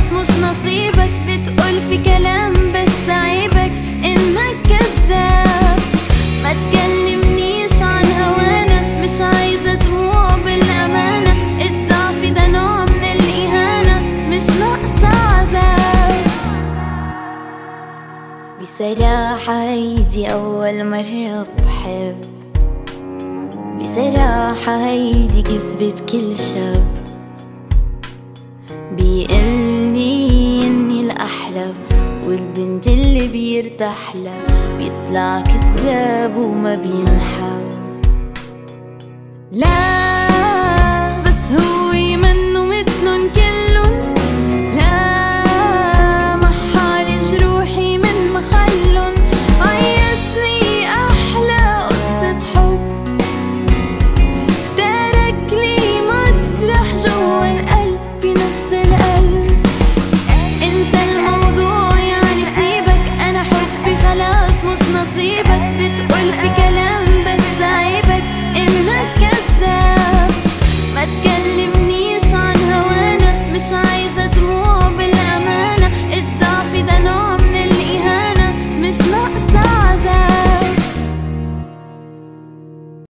بس مش نصيبك بتقول في كلام بس عيبك انك كذاب ما تكلمنيش عن هوانا مش عايزة دموع بالأمانة الضعف ده نوع من الإهانة مش ناقصة عذاب بصراحة هيدي أول مرة بحب بصراحة هيدي كذبة كل شاب بيقلني إني الأحلى والبنت اللي بيرتاح لها بيطلع كذاب وما بينحب لا